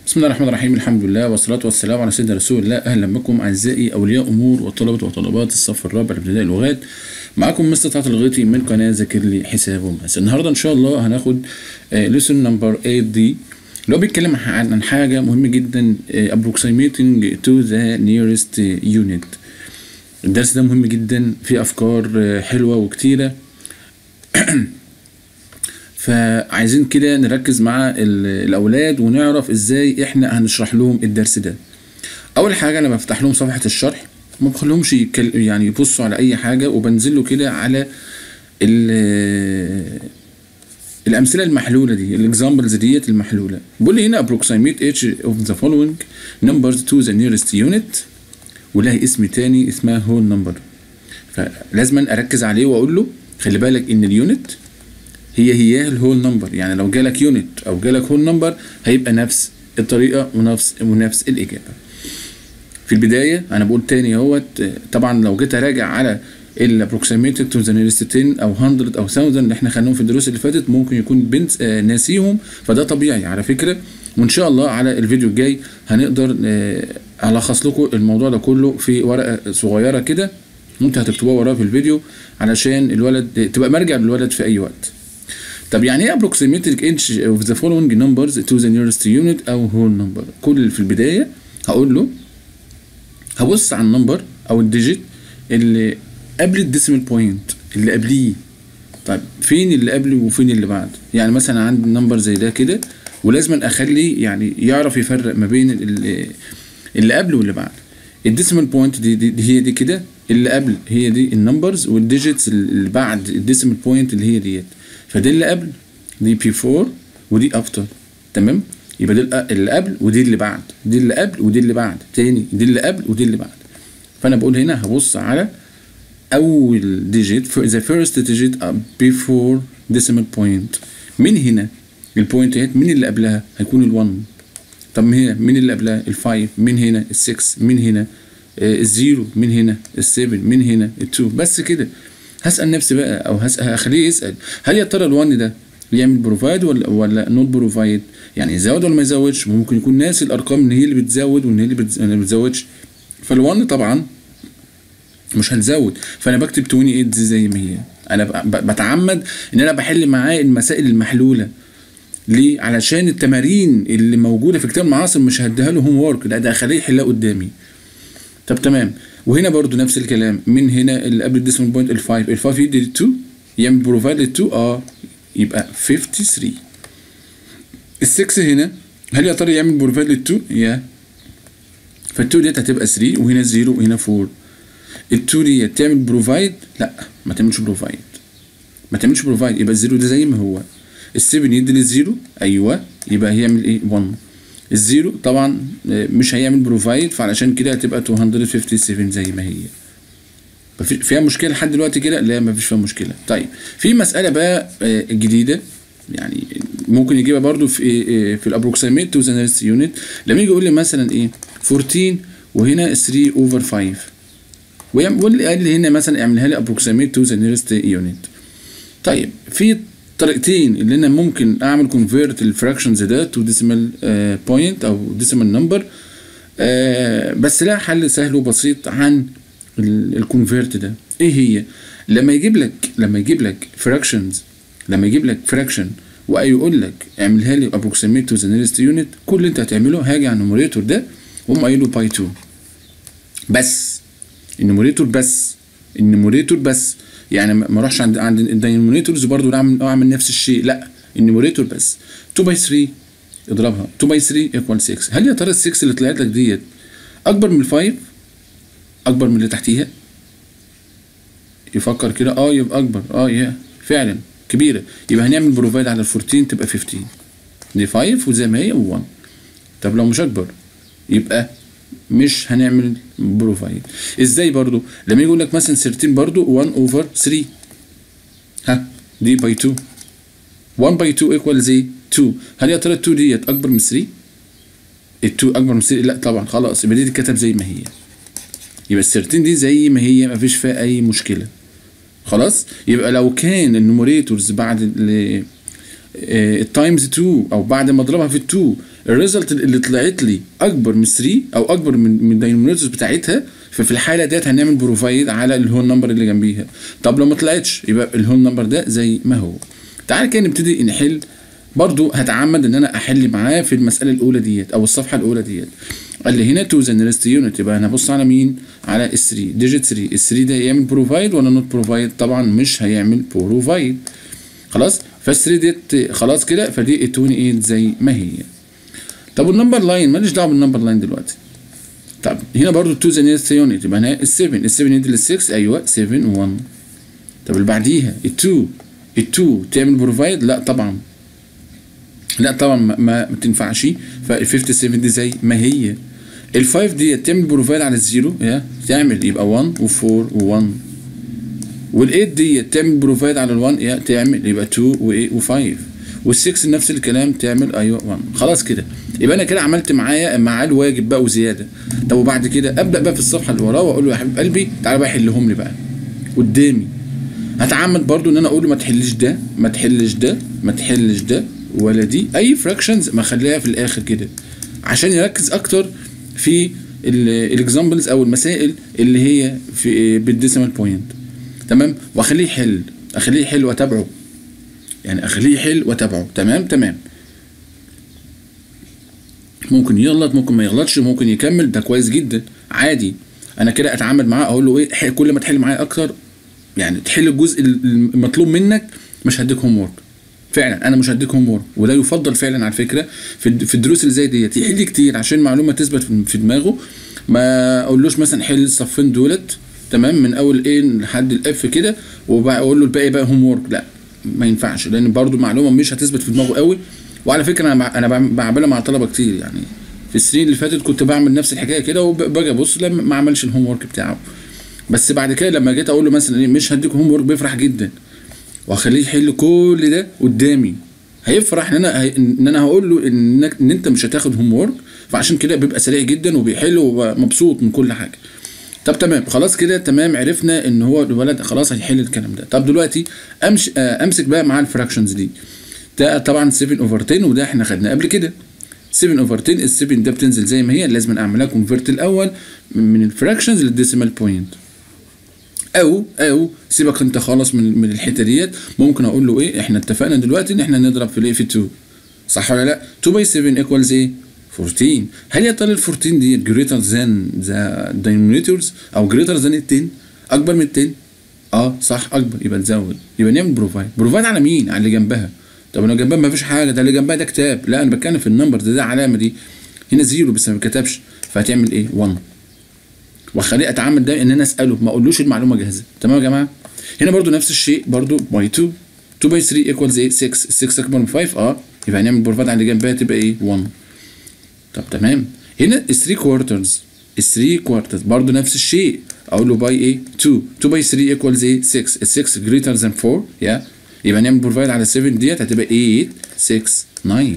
بسم الله الرحمن الرحيم الحمد لله والصلاة والسلام على سيدنا رسول الله أهلا بكم أعزائي أولياء أمور وطلبة وطلبات الصف الرابع الابتدائي اللغات معكم مستر طاعة الغيطي من قناة ذاكر لي حساب وماس النهاردة إن شاء الله هناخد ليسون نمبر 8 دي اللي هو بيتكلم عن عن حاجة مهمة جدا آه، approximating to the nearest unit الدرس ده مهم جدا فيه أفكار آه، حلوة وكتيرة فعايزين كده نركز مع ال- الاولاد ونعرف ازاي احنا هنشرح لهم الدرس ده اول حاجه انا بفتح لهم صفحه الشرح ما بخليهمش يتكل- يعني يبصوا على اي حاجه وبنزل له كده على ال- الامثله المحلوله دي الاكزامبلز ديت المحلوله بيقول لي هنا approximate each of the following numbers to the nearest unit ولها اسم تاني اسمها whole number فلازم اركز عليه واقول له خلي بالك ان اليونت هي هي الهول نمبر يعني لو جالك يونت او جالك هول نمبر هيبقى نفس الطريقه ونفس ونفس الاجابه في البدايه انا بقول تاني اهوت آه، طبعا لو جيت اراجع على الابروكسيميتد تو ذا نيرست 10 او 100 او 1000 اللي احنا خدناهم في الدروس اللي فاتت ممكن يكون بنت آه، ناسيهم فده طبيعي على فكره وان شاء الله على الفيديو الجاي هنقدر آه، الخص لكم الموضوع ده كله في ورقه صغيره كده انتوا هتكتبوها وراه في الفيديو علشان الولد تبقى مرجع للولد في اي وقت طب يعني ايه approximated age of the following numbers to the nearest unit او whole number كل اللي في البداية هقول له هبص على النمبر او الديجيت اللي قبل الديسيمال بوينت اللي قبليه طيب فين اللي قبله وفين اللي بعد يعني مثلا عندي نمبر زي ده كده ولازم اخلي يعني يعرف يفرق ما بين ال- اللي قبله واللي بعد الديسيمال بوينت دي, دي, دي هي دي كده اللي قبل هي دي النمبرز والديجيتس اللي بعد الديسيمال بوينت اللي هي ديت فدي اللي قبل دي بي 4 ودي افتر تمام يبقى دي الأ- اللي قبل ودي اللي بعد دي اللي قبل ودي اللي بعد تاني دي اللي قبل ودي اللي بعد فانا بقول هنا هبص على اول ديجيت the first digit before decimal point من هنا البوينت اهي مين اللي قبلها هيكون ال1 طب من هنا مين اللي قبلها ال5 من هنا ال6 من هنا آه، الزيرو من هنا ال7 من هنا ال2 بس كده هسأل نفسي بقى او هسأل هخليه يسأل هل يا ترى ال1 ده يعمل بروفايد ولا ولا نوت بروفايد يعني يزود ولا ما يزودش ممكن يكون ناسي الارقام ان هي اللي بتزود وان هي اللي بتز- اللي ما بتزودش فال1 طبعا مش هنزود فانا بكتب 28 دي زي ما هي انا ب- ب- بتعمد ان انا بحل معاه المسائل المحلوله ليه علشان التمارين اللي موجوده في كتاب المعاصر مش هديها له هوم وورك لا ده هخليه يحلها قدامي طب تمام وهنا برضو نفس الكلام من هنا اللي قبل الديسمال بوينت ال5 ال5 يدي 2 يعمل بروفايد لل 2 اه يبقى 53 ال6 هنا هل يا ترى يعمل بروفايد لل 2 يا فال2 ديت هتبقى 3 وهنا 0 وهنا 4 ال2 ديت تعمل بروفايد لا ما تعملش بروفايد ما تعملش بروفايد يبقى الزيرو ده زي ما هو ال7 يدي للزيرو ايوه يبقى هيعمل ايه 1 الزيرو طبعا آه، مش هيعمل بروفايد فعلشان كده هتبقى 257 زي ما هي مفيش- فيها مشكله لحد دلوقتي كده لا مفيش فيها مشكله طيب في مساله بقى آه، جديده يعني ممكن يجيبها برضو في آه، في الابروكسيميت تو ذا نيرست يونت لما يجي يقول لي مثلا ايه 14 وهنا 3 اوفر 5 ويعمل واللي قال لي هنا مثلا اعملها لي approximate to the nearest unit طيب في طريقتين اللي انا ممكن اعمل convert الفراكشنز ده to decimal آه، point او decimal number آه، بس لها حل سهل وبسيط عن الكونفيرت ده ايه هي لما يجيب لك لما يجيب لك fractions لما يجيب لك fraction ويقول لك اعملها لي approximate to the nearest unit كل اللي انت هتعمله هاجي على النوميريتور ده واقوم قايل له باي 2 بس النوميريتور بس النوميريتور بس يعني ما ما اروحش عند عند الدينوميريتورز برضه اعمل اعمل نفس الشيء لا النوميريتور بس 2 باي 3 اضربها 2 باي 3 ايكوال 6 هل يا ترى ال 6 اللي طلعت لك ديت اكبر من ال 5 اكبر من اللي تحتيها يفكر كده اه يبقى اكبر اه يا فعلا كبيره يبقى هنعمل بروفايد على ال 14 تبقى 15 دي 5 وزي ما هي و1 طب لو مش اكبر يبقى مش هنعمل بروفايد ازاي برضو لما يجي يقول لك مثلا 13 برضو 1 اوفر 3 ها دي باي 2 1 باي 2 ايكوال زي 2 هل يا ترى 2 ديت اكبر من 3 ال 2 اكبر من 3 لا طبعا خلاص يبقى دي تتكتب زي ما هي يبقى ال 13 دي زي ما هي ما فيش فيها اي مشكله خلاص يبقى لو كان النوميريتورز بعد ال- التايمز 2 او بعد ما اضربها في 2 الريزلت اللي طلعت لي اكبر من 3 او اكبر من من الدايناميترز بتاعتها ففي الحاله ديت هنعمل بروفايد على الهول نمبر اللي جنبيها طب لو ما طلعتش يبقى الهول نمبر ده زي ما هو تعال كده نبتدي نحل برضو هتعمد ان انا احل معاه في المساله الاولى ديت او الصفحه الاولى ديت قال لي هنا تو ذا نيرست يونت يبقى انا هبص على مين على ال 3 ديجيت 3 ال 3 ده يعمل بروفايد ولا نوت بروفايد طبعا مش هيعمل بروفايد خلاص فال 3 ديت خلاص كده فدي 28 زي ما هي طب والنمبر لاين ماليش دعوه بالنمبر لاين دلوقتي طب هنا برضو تو ذا نيرست يونت يبقى هنا ال 7 ال 7 يدي لل 6 ايوه 7 1 طب اللي بعديها ال 2 ال 2 تعمل بروفايد لا طبعا لا طبعا ما, ما تنفعش فال 57 دي زي ما هي ال 5 دي تعمل بروفايل على الزيرو يا تعمل يبقى 1 و4 و1 وال 8 دي تعمل بروفايل على ال 1 يا تعمل يبقى 2 و8 و5 وال 6 نفس الكلام تعمل ايوه 1 خلاص كده يبقى انا كده عملت معايا معاه الواجب بقى وزياده طب وبعد كده ابدا بقى في الصفحه اللي وراه واقول له يا حبيب قلبي تعالى بقى حلهم لي بقى قدامي هتعمد برضو ان انا اقول له ما تحلش ده ما تحلش ده ما تحلش ده ولا دي اي فراكشنز ما خليها في الاخر كده عشان يركز اكتر في الاكزامبلز او المسائل اللي هي في بالديسيمال بوينت تمام واخليه يحل اخليه يحل واتابعه يعني اخليه يحل واتابعه تمام تمام ممكن يغلط ممكن ما يغلطش ممكن يكمل ده كويس جدا عادي انا كده اتعامل معاه اقول له ايه كل ما تحل معايا اكتر يعني تحل الجزء المطلوب منك مش هديك هوم ورك فعلا انا مش هديك هوم وورك وده يفضل فعلا على فكره في في الدروس اللي زي ديت يحل كتير عشان المعلومه تثبت في دماغه ما اقولوش مثلا حل الصفين دولت تمام من اول ايه لحد الاف كده واقول له الباقي بقى هوم وورك لا ما ينفعش لان برضو المعلومه مش هتثبت في دماغه قوي وعلى فكره انا انا بعملها مع طلبه كتير يعني في السنين اللي فاتت كنت بعمل نفس الحكايه كده وباجي ابص لما ما عملش الهوم وورك بتاعه بس بعد كده لما جيت اقول له مثلا ايه مش هديك هوم وورك بيفرح جدا واخليه يحل كل ده قدامي هيفرح ان انا هي... ان انا هقول له انك ان انت مش هتاخد هوم وورك فعشان كده بيبقى سريع جدا وبيحل ومبسوط من كل حاجه طب تمام خلاص كده تمام عرفنا ان هو الولد خلاص هيحل الكلام ده طب دلوقتي امش امسك بقى مع الفراكشنز دي ده طبعا 7 اوفر 10 وده احنا خدناه قبل كده 7 اوفر 10 ال 7 ده بتنزل زي ما هي لازم اعملها كونفرت الاول من الفراكشنز للديسيمال بوينت او او سيبك انت خالص من من الحته ديت ممكن اقول له ايه احنا اتفقنا دلوقتي ان احنا نضرب في الايه في 2 صح ولا لا 2 باي 7 ايكوالز ايه 14 هل يا ترى ال 14 دي جريتر ذان ذا دايناميترز او جريتر ذان ال 10 اكبر من ال 10 اه صح اكبر يبقى نزود يبقى نعمل بروفايد بروفايد على مين على اللي جنبها طب انا جنبها ما فيش حاجه ده اللي جنبها ده كتاب لا انا بتكلم في النمبر ده ده علامه دي هنا زيرو بس ما كتبش فهتعمل ايه 1 واخليه اتعامل ده ان انا اساله ما اقولوش المعلومه جاهزه تمام يا جماعه هنا برضو نفس الشيء برضو باي 2 2 باي 3 ايكوالز ايه 6 6 اكبر من 5 اه يبقى هنعمل بروفايد على اللي جنبها تبقى ايه 1 طب تمام هنا ال 3 كوارترز ال 3 كوارترز برضو نفس الشيء اقول له باي ايه 2 2 باي 3 ايكوالز ايه 6 ال 6 جريتر ذان 4 يا يبقى نعمل بروفايد على 7 ديت هتبقى 8 6 9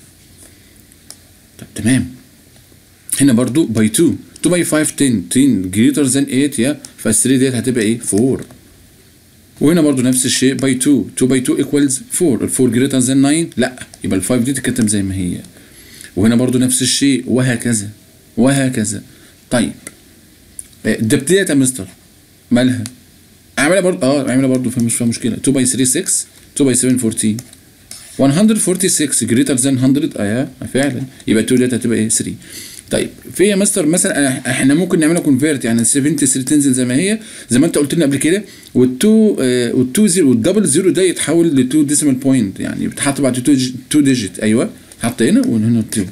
طب تمام هنا برضو باي 2 2 باي 5 10 10 جريتر ذان 8 يا فال 3 ديت هتبقى ايه 4 وهنا برضو نفس الشيء باي 2 2 باي 2 ايكوالز 4 ال 4 جريتر ذان 9 لا يبقى ال 5 دي تتكتب زي ما هي وهنا برضو نفس الشيء وهكذا وهكذا طيب ده ابتديت يا مستر مالها اعملها برضو اه اعملها برضو مش فيها مشكله 2 باي 3 6 2 باي 7 14 146 جريتر ذان 100 اه فعلا يبقى 2 ديت هتبقى ايه 3 طيب في يا مستر مثلا احنا ممكن نعملها كونفيرت يعني ال 73 تنزل زي ما هي زي ما انت قلت لنا قبل كده وال2 وال2 زيرو والدبل زيرو ده يتحول ل 2 ديسيمال بوينت يعني بتحط بعد 2 ديجيت ايوه حط هنا وهنا 2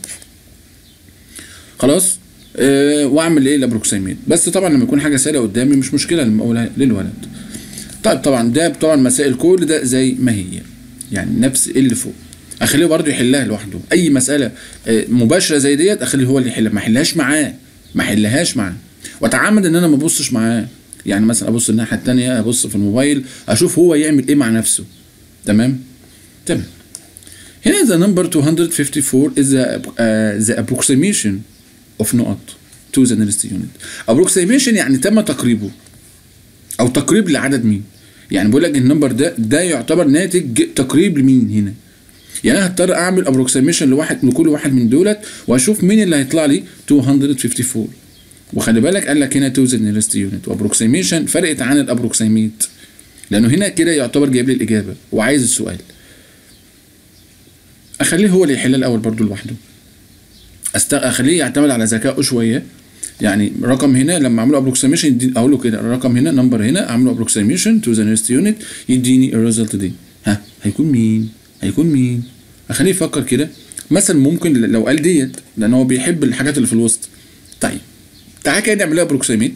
خلاص اه واعمل ايه الابروكسيميت بس طبعا لما يكون حاجه سهله قدامي مش مشكله لما اقولها للولد طيب طبعا ده طبعا مسائل كل ده زي ما هي يعني نفس اللي فوق اخليه برضه يحلها لوحده اي مساله مباشره زي ديت اخليه هو اللي يحلها ما احلهاش معاه ما احلهاش معاه واتعمد ان انا ما ابصش معاه يعني مثلا ابص الناحيه الثانيه ابص في الموبايل اشوف هو يعمل ايه مع نفسه تمام تمام هنا the number 254 is the, uh, the approximation of نقط to the nearest unit approximation يعني تم تقريبه او تقريب لعدد مين يعني بقول لك النمبر ده ده يعتبر ناتج تقريب لمين هنا يعني انا هضطر اعمل ابروكسيميشن لواحد لكل واحد من دولت واشوف مين اللي هيطلع لي 254 وخلي بالك قال لك هنا تو ذا نيرست يونت وابروكسيميشن فرقت عن الابروكسيميت لانه هنا كده يعتبر جايب لي الاجابه وعايز السؤال اخليه هو اللي يحلها الاول برضو لوحده أست... اخليه يعتمد على ذكائه شويه يعني رقم هنا لما اعمله ابروكسيميشن اقول له كده الرقم هنا نمبر هنا اعمله ابروكسيميشن تو ذا نيرست يونت يديني الريزلت دي ها هيكون مين هيكون مين اخليه يفكر كده مثلا ممكن لو قال ديت لان هو بيحب الحاجات اللي في الوسط طيب تعالى كده نعملها ابروكسيميت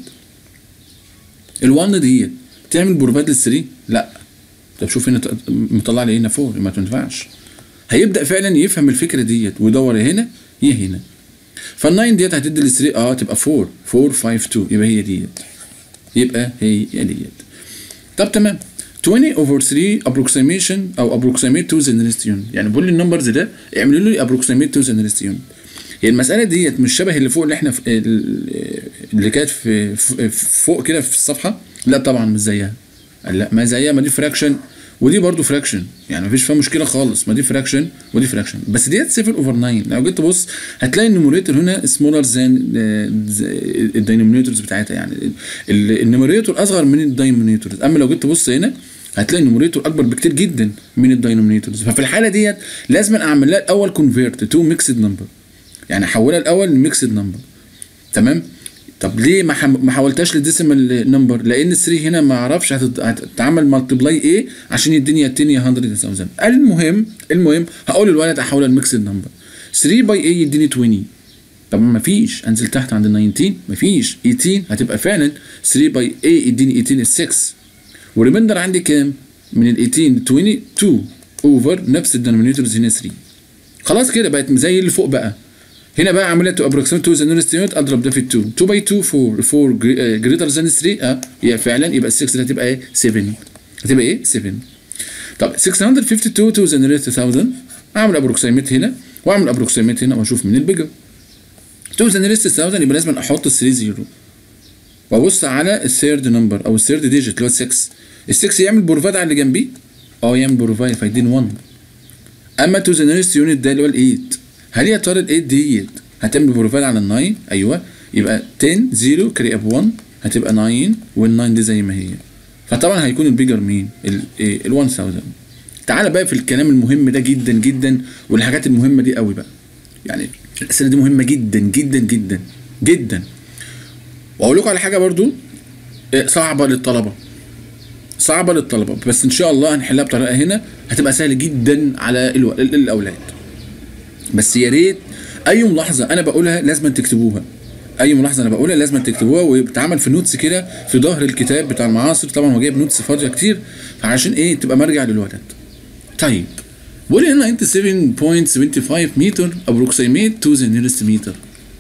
ال1 ديت تعمل بروفات لل3 لا طب شوف هنا مطلع لي هنا 4 ما تنفعش هيبدا فعلا يفهم الفكره ديت ويدور هنا يا هنا فال9 ديت هتدي لل 3 اه تبقى 4 4 5 2 يبقى هي ديت يبقى هي ديت طب تمام 20 over 3 approximation او approximate to the nearest unit يعني بقول لي النمبرز ده اعملوا لي approximate to the nearest unit هي المساله ديت مش شبه اللي فوق اللي احنا في اللي كانت في فوق كده في الصفحه لا طبعا مش زيها لا ما زيها ما دي فراكشن ودي برضو فراكشن يعني مفيش فيها مشكله خالص ما دي فراكشن ودي فراكشن بس ديت 7 اوفر 9 لو جيت تبص هتلاقي النوميريتور هنا سمولر زان الداينومينيتورز بتاعتها يعني النوميريتور اصغر من الداينومينيتورز اما لو جيت تبص هنا هتلاقي النوميريتور اكبر بكتير جدا من الداينومينيتورز ففي الحاله ديت لازم اعمل لها الاول كونفيرت تو ميكسد نمبر يعني احولها الاول لميكسد نمبر تمام طب ليه ما حم... ما حولتهاش لديسيمال نمبر لان 3 هنا ما اعرفش هتت... هتتعمل مالتبلاي ايه عشان يديني التاني 100000 المهم المهم هقول للولد احولها لميكسد نمبر 3 باي ايه يديني 20 طب ما فيش انزل تحت عند ال 19 ما فيش 18 هتبقى فعلا 3 باي ايه يديني 18 6 والريمندر عندي كام من ال 18 22 اوفر نفس الدينومينيتورز هنا 3 خلاص كده بقت زي اللي فوق بقى هنا بقى عمليه تو ابروكسيميت تو ذا نيرست يونت اضرب ده في 2 2 باي 2 4 4 جريتر ذان 3 اه يبقى فعلا يبقى ال 6 هتبقى ايه 7 هتبقى ايه 7 طب 652 تو ذا نيرست 1000 اعمل ابروكسيميت هنا واعمل ابروكسيميت هنا واشوف مين البيجر تو ذا نيرست 1000 يبقى لازم احط ال 3 زيرو وابص على الثيرد نمبر او الثيرد ديجيت اللي هو 6 ال 6 يعمل بروفايد على اللي جنبيه اه يعمل بروفايد فيديني 1 اما تو ذا نيرست يونت ده اللي هو ال 8 هل يا ترى ال 8 ديت هتعمل بروفايل على ال 9 ايوه يبقى 10 0 كري اب 1 هتبقى 9 وال 9 دي زي ما هي فطبعا هيكون البيجر مين ال ال 1000 تعالى بقى في الكلام المهم ده جدا جدا والحاجات المهمه دي قوي بقى يعني الاسئله دي مهمه جدا جدا جدا جدا واقول لكم على حاجه برضو صعبه للطلبه صعبه للطلبه بس ان شاء الله هنحلها بطريقه هنا هتبقى سهله جدا على الو... الاولاد بس يا ريت اي ملاحظه انا بقولها لازم تكتبوها اي ملاحظه انا بقولها لازم تكتبوها وبتتعمل في نوتس كده في ظهر الكتاب بتاع المعاصر طبعا هو جايب نوتس فاضيه كتير فعشان ايه تبقى مرجع للولد طيب بقول هنا 97.75 متر approximate to the nearest meter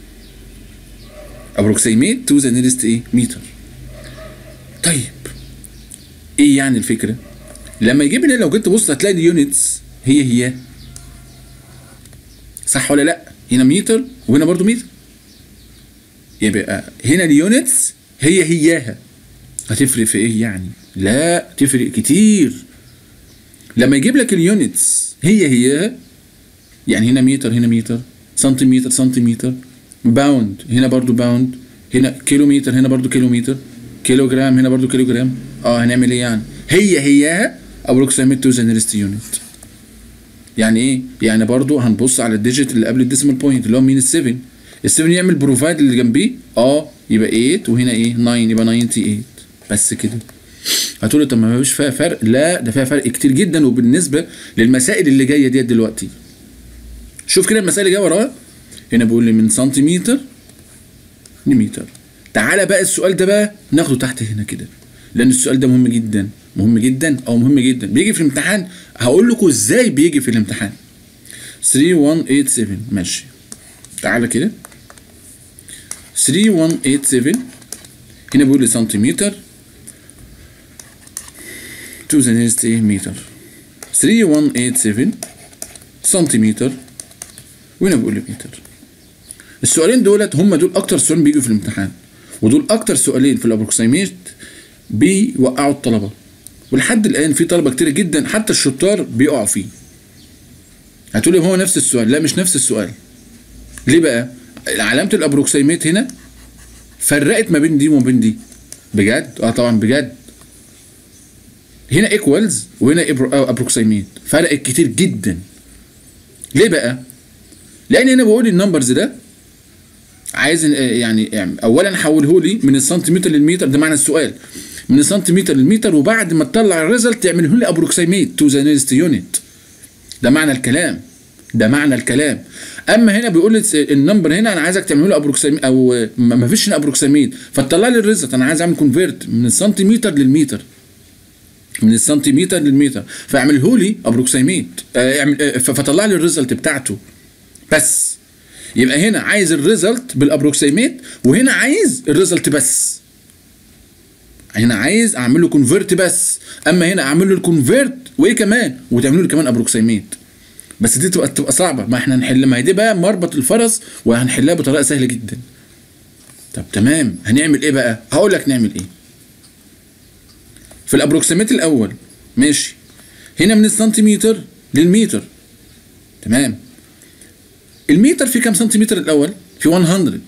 approximate to the nearest ايه متر طيب ايه يعني الفكره لما يجيب هنا لو جيت تبص هتلاقي اليونتس هي هي صح ولا لا هنا متر وهنا برضو متر يبقى هنا اليونتس هي هياها هتفرق في ايه يعني لا تفرق كتير لما يجيب لك اليونتس هي هياها يعني هنا متر هنا متر سنتيمتر سنتيمتر باوند هنا برضو باوند هنا كيلومتر هنا برضو كيلومتر كيلو جرام هنا برضو كيلو جرام اه هنعمل ايه يعني هي هياها ابروكسيميت تو ذا نيرست يونت يعني ايه يعني برضو هنبص على الديجيت اللي قبل الديسيمال بوينت اللي هو مين ال7 ال7 يعمل بروفايد اللي جنبيه اه يبقى 8 وهنا ايه 9 يبقى 98 بس كده هتقولي طب ما فيش فيها فرق لا ده فيها فرق كتير جدا وبالنسبه للمسائل اللي جايه ديت دلوقتي شوف كده المسائل اللي جايه وراها هنا بيقول لي من سنتيمتر لمتر تعالى بقى السؤال ده بقى ناخده تحت هنا كده لان السؤال ده مهم جدا مهم جدا او مهم جدا بيجي في الامتحان هقول لكم ازاي بيجي في الامتحان 3187 ماشي تعالى كده 3187 هنا بيقول لي سنتيمتر to the nearest meter 3187 سنتيمتر وهنا بيقول لي متر السؤالين دولت هم دول اكتر سؤالين بيجوا في الامتحان ودول اكتر سؤالين في الابروكسيميت بيوقعوا الطلبه ولحد الان في طلبه كتير جدا حتى الشطار بيقعوا فيه هتقولي هو نفس السؤال لا مش نفس السؤال ليه بقى علامه الابروكسيميت هنا فرقت ما بين دي وما بين دي بجد اه طبعا بجد هنا ايكوالز وهنا ابروكسيميت فرقت كتير جدا ليه بقى لان هنا بقول النمبرز ده عايز يعني اولا حوله لي من السنتيمتر للمتر ده معنى السؤال من السنتيمتر للمتر وبعد ما تطلع الريزلت تعمله لي ابروكسيميت تو ذا نيرست يونت ده معنى الكلام ده معنى الكلام اما هنا بيقول لي النمبر هنا انا عايزك تعمله له ابروكسيميت او ما فيش هنا ابروكسيميت فتطلع لي الريزلت انا عايز اعمل كونفيرت من السنتيمتر للمتر من السنتيمتر للمتر فاعمله لي ابروكسيميت اعمل فطلع لي الريزلت بتاعته بس يبقى هنا عايز الريزلت بالابروكسيميت وهنا عايز الريزلت بس هنا عايز اعمل له كونفيرت بس اما هنا اعمل له الكونفيرت وايه كمان وتعملوا لي كمان ابروكسيميت بس دي تبقى تبقى صعبه ما احنا هنحل ما هي دي بقى مربط الفرس وهنحلها بطريقه سهله جدا طب تمام هنعمل ايه بقى هقول لك نعمل ايه في الابروكسيميت الاول ماشي هنا من السنتيمتر للمتر تمام المتر في كام سنتيمتر الاول في 100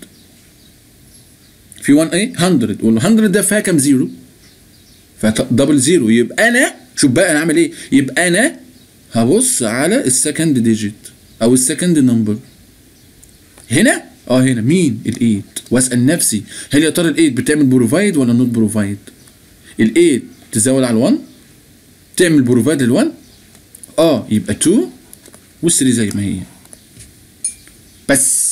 في 1 ايه 100 وال 100 ده فيها كام زيرو فدبل زيرو يبقى انا شوف بقى انا اعمل ايه يبقى انا هبص على السكند ديجيت او السكند نمبر هنا اه هنا مين الايت واسال نفسي هل يا ترى الايت بتعمل بروفايد ولا نوت بروفايد الايت تزود على ال1 تعمل بروفايد ال1 اه يبقى 2 وال3 زي ما هي بس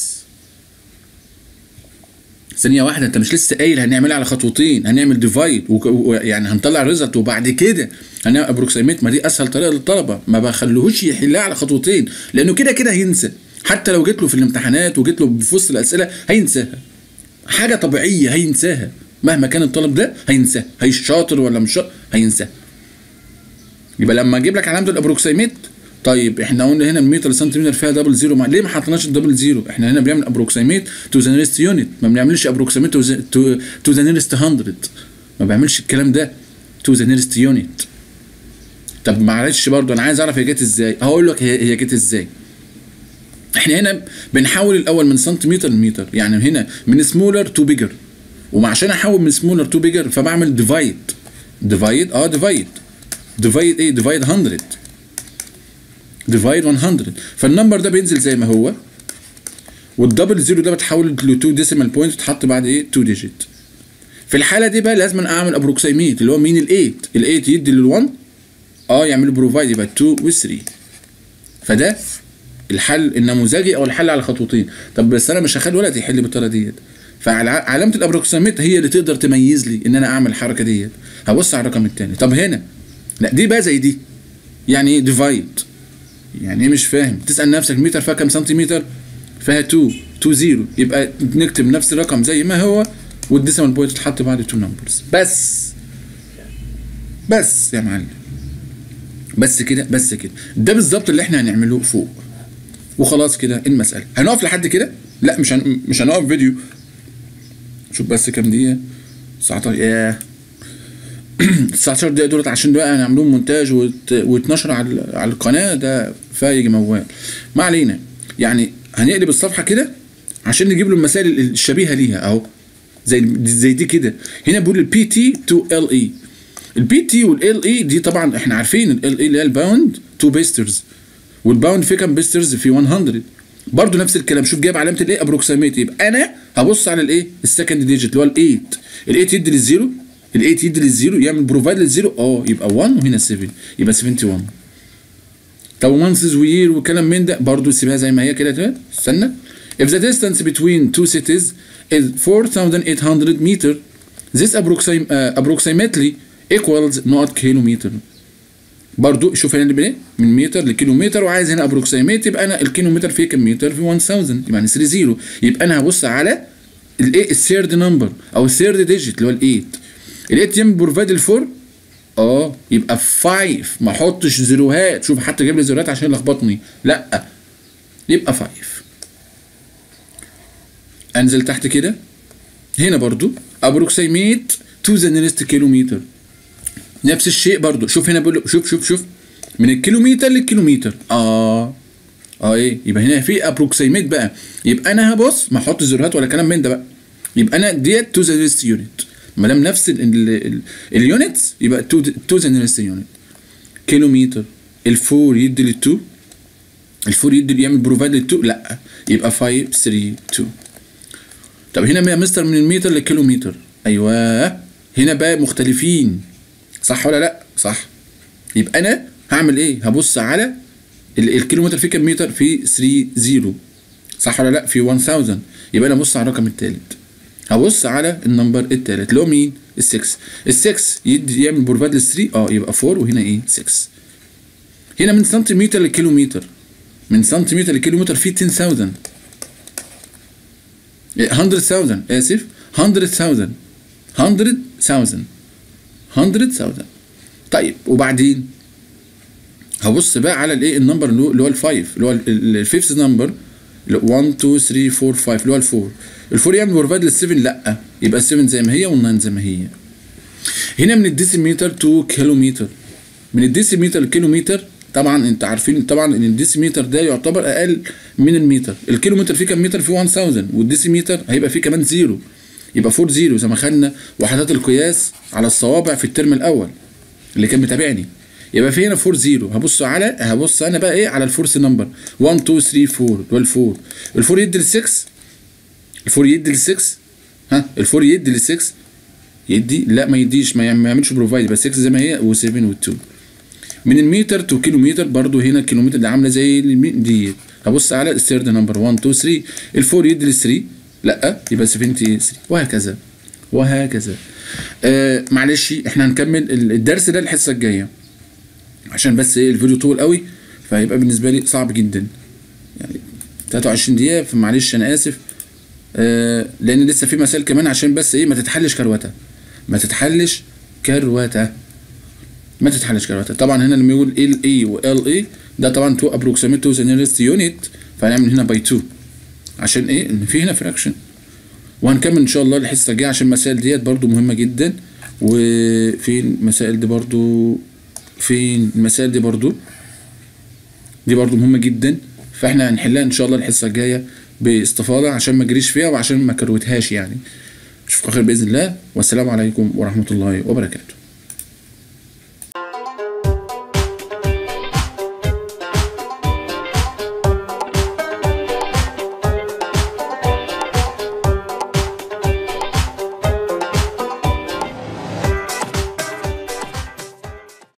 ثانية واحدة انت مش لسه قايل هنعملها على خطوتين هنعمل ديفايد ويعني هنطلع الريزلت وبعد كده هنعمل ابروكسيميت ما دي اسهل طريقة للطلبة ما بخليهوش يحلها على خطوتين لانه كده كده هينسى حتى لو جيت له في الامتحانات وجيت له في وسط الاسئلة هينساها حاجة طبيعية هينساها مهما كان الطالب ده هينساها هي شاطر ولا مش شاطر هينساها يبقى لما اجيب لك علامة الابروكسيميت طيب احنا قلنا هنا المتر سنتيمتر فيها دبل زيرو مع... ليه ما حطيناش الدبل زيرو احنا هنا بنعمل ابروكسيميت تو ذا نيرست يونت ما بنعملش ابروكسيميت تو ذا نيرست 100 ما بعملش الكلام ده تو ذا نيرست يونت طب معلش برضو انا عايز اعرف هي جت ازاي هقول لك هي, هي جت ازاي احنا هنا بنحول الاول من سنتيمتر لمتر يعني هنا من سمولر تو بيجر وعشان احول من سمولر تو بيجر فبعمل ديفايد ديفايد اه ديفايد ديفايد ايه ديفايد 100 ديفايد 100 فالنمبر ده بينزل زي ما هو والدبل زيرو ده بتحول ل 2 ديسيمال بوينت تتحط بعد ايه 2 ديجيت في الحاله دي بقى لازم اعمل ابروكسيميت اللي هو مين ال8 ال8 يدي لل1 اه يعمل بروفايد يبقى 2 و3 فده الحل النموذجي او الحل على خطوتين طب بس انا مش هخلي ولد يحل بالطريقه ديت فعلامه الابروكسيميت هي اللي تقدر تميز لي ان انا اعمل الحركه ديت هبص على الرقم الثاني طب هنا لا دي بقى زي دي يعني ايه ديفايد يعني ايه مش فاهم تسال نفسك متر فيها كام سنتيمتر فيها 2 2 0 يبقى نكتب نفس الرقم زي ما هو والديسيمال بوينت تتحط بعد 2 نمبرز بس بس يا معلم بس كده بس كده ده بالظبط اللي احنا هنعمله فوق وخلاص كده المساله هنقف لحد كده لا مش هن... مش هنقف فيديو شوف بس كام دقيقه 19 ياه 19 دقيقة دولت عشان بقى هنعملهم مونتاج وت... ويتنشر على على القناة ده فايج موال ما علينا يعني هنقلب الصفحة كده عشان نجيب له المسائل الشبيهة ليها اهو زي زي دي كده هنا بيقول البي تي تو ال اي البي تي والال اي دي طبعا احنا عارفين ال اي اللي هي الباوند تو بيسترز والباوند في كام بيسترز في 100 برضه نفس الكلام شوف جايب علامه الايه ابروكسيميت يبقى انا هبص على الايه السكند ديجيت اللي هو ال8 ال8 يدي للزيرو ال8 يدي للزيرو يعمل بروفايد للزيرو اه يبقى 1 وهنا 7 يبقى 71 طب مانثز وير وكلام من ده برضه سيبها زي ما هي كده استنى if the distance between two cities is 4800 meter this approxim uh, approximately equals نقط كيلومتر برضو شوف هنا اللي من متر لكيلومتر وعايز هنا ابروكسيميت يبقى انا الكيلومتر فيه كم متر في 1000 يبقى 3 0 يبقى انا هبص على الايه الثيرد نمبر او الثيرد ديجيت اللي هو ال8 ال8 يعمل بروفايد الفور اه يبقى 5 ما احطش زيروهات شوف حتى جايب لي زيروهات عشان يلخبطني لا يبقى 5 انزل تحت كده هنا برضو ابروكسيميت تو ذا نيرست كيلومتر نفس الشيء برضو شوف هنا بقول شوف شوف شوف من الكيلومتر للكيلومتر اه اه ايه يبقى هنا في ابروكسيميت بقى يبقى انا هبص ما احط زيروهات ولا كلام من ده بقى يبقى انا ديت تو ذا نيرست يونت ما دام نفس اليونتس يبقى تو تو ذا نيرست يونت كيلومتر الفور يدي للتو الفور يدي يعمل بروفايد للتو لا يبقى 5 3 2 طب هنا يا مستر من المتر للكيلومتر ايوه هنا بقى مختلفين صح ولا لا صح يبقى انا هعمل ايه هبص على ال- الكيلومتر في كام متر في 3 0 صح ولا لا في 1000 يبقى انا ابص على الرقم الثالث هبص على النمبر الثالث اللي هو مين ال6 ال6 يدي يعمل بروفايد لل 3 اه يبقى 4 وهنا ايه 6 هنا من سنتيمتر لكيلومتر من سنتيمتر لكيلومتر في 10000 100000 اسف 100000 100000 100000 طيب وبعدين هبص بقى على الايه النمبر اللي هو اللي هو الفايف اللي هو الفيفث نمبر 1 2 3 4 5 اللي هو الفور الفور يعمل بروفايد لل7 لا يبقى ال7 زي ما هي وال9 زي ما هي هنا من الديسيمتر تو كيلومتر من الديسيمتر للكيلومتر طبعا انت عارفين طبعا ان الديسيمتر ده يعتبر اقل من المتر الكيلومتر فيه كام متر فيه 1000 والديسيمتر هيبقى فيه كمان زيرو يبقى 4 زيرو زي ما خدنا وحدات القياس على الصوابع في الترم الاول اللي كان متابعني يبقى في هنا 4 0 هبص على هبص انا بقى ايه على الفورس نمبر 1 2 3 4 اللي هو الفور الفور يدي لل 6 الفور يدي لل 6 ها الفور يدي لل 6 يدي لا ما يديش ما يعم- ما يعملش بروفايد يبقى 6 زي ما هي و7 و2 من المتر تو كيلومتر برضو هنا الكيلومتر ده عامله زي المي- ديت هبص على الثيرد نمبر 1 2 3 الفور يدي لل 3 لا يبقى 73 وهكذا وهكذا آه معلش احنا هنكمل ال- الدرس ده الحصه الجايه عشان بس ايه الفيديو طول قوي فهيبقى بالنسبه لي صعب جدا يعني 23 دقيقه فمعلش انا اسف آه لان لسه في مسائل كمان عشان بس ايه ما تتحلش كروته ما تتحلش كروته ما تتحلش كروته طبعا هنا لما يقول ال اي وال اي ده طبعا تو ابروكسيميت تو ذا نيرست يونت فهنعمل هنا باي 2 عشان ايه ان في هنا فراكشن وهنكمل ان شاء الله الحصه الجايه عشان المسائل ديت برضو مهمه جدا وفين المسائل دي برضو فين المسائل دي برضو دي برضو مهمه جدا فاحنا هنحلها ان شاء الله الحصه الجايه باستفاضه عشان ما اجريش فيها وعشان ما كروتهاش يعني اشوفكم خير باذن الله والسلام عليكم ورحمه الله وبركاته